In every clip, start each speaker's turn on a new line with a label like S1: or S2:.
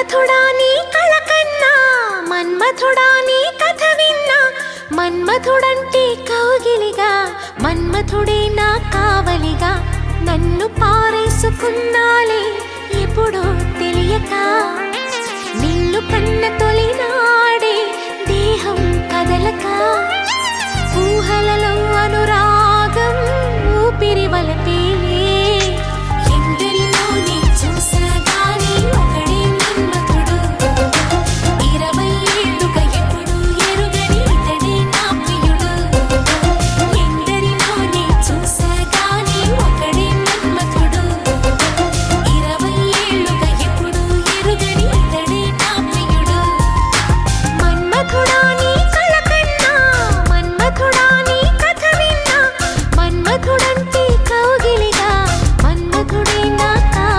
S1: మన్మథుడా నీ కళ కన్నా మన్మథుడా నీ కథ విన్నా మన్మథుడంటే కౌగిలిగా మన్మథుడే నా కావలిగా నన్ను పారేసుకున్నాలే ఎప్పుడో తెలియక నిన్ను కన్న తొలినాడే దేహం కదలక ఊహలలో అనురాగం ఊపిరి వలపేలే ఎందరిలో నీ చూసాగాని ఒకడే మన్మథుడు ఇరవై ఏళ్ళుగా ఎప్పుడు ఎరుగని ఇతడే నా ప్రియుడు ఎందరిలో నీ చూసాగాని ఒకడే మన్మథుడు ఇరవై ఏళ్ళుగా ఎప్పుడు ఎరుగని ఇతడే నా ప్రియుడు మన్మథుడా నీ కళ కన్నా మన్మథుడా నీ కథ విన్నా మన్మథుడంటే కౌగిలిగా మన్మథుడే నా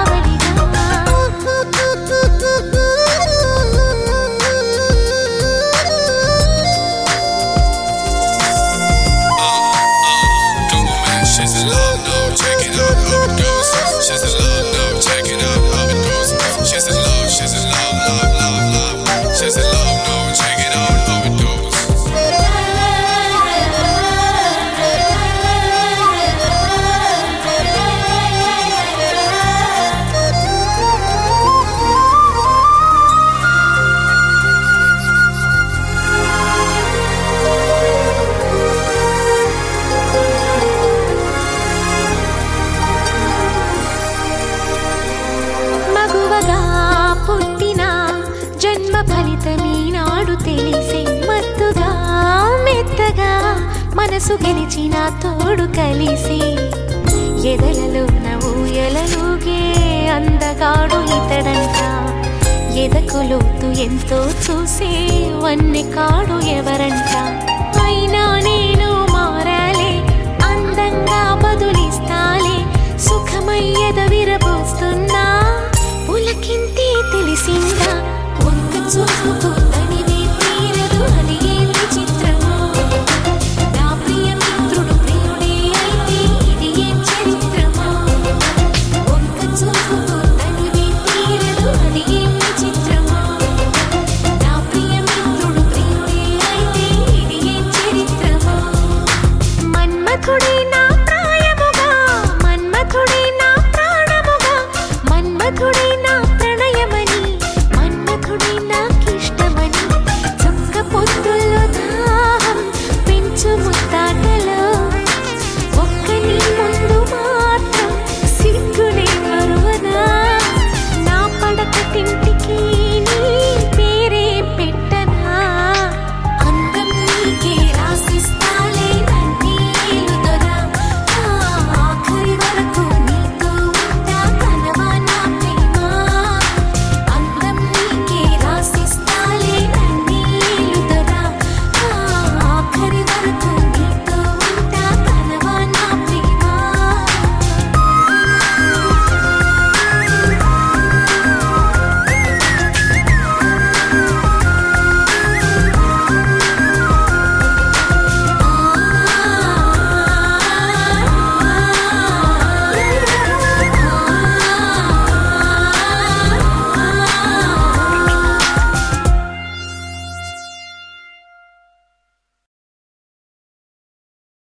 S2: Come on, man, she's in love now. Check it out how it goes. She's in love now. Check it out how it goes. She's in love. She's in love, love, love, love. She's in love now. Check it out how it goes.
S1: మగువగా పుట్టిన జన్మ ఫలితమీనాడు తెలిసే మత్తుగా మెత్తగా మనసు గెలిచిన తోడు కలిసి ఎదలలో ఊయలలుగే అందగాడు ఇతడంట ఎదకు లోతు ఎంతో చూసే వన్నె కాడు ఎవరంట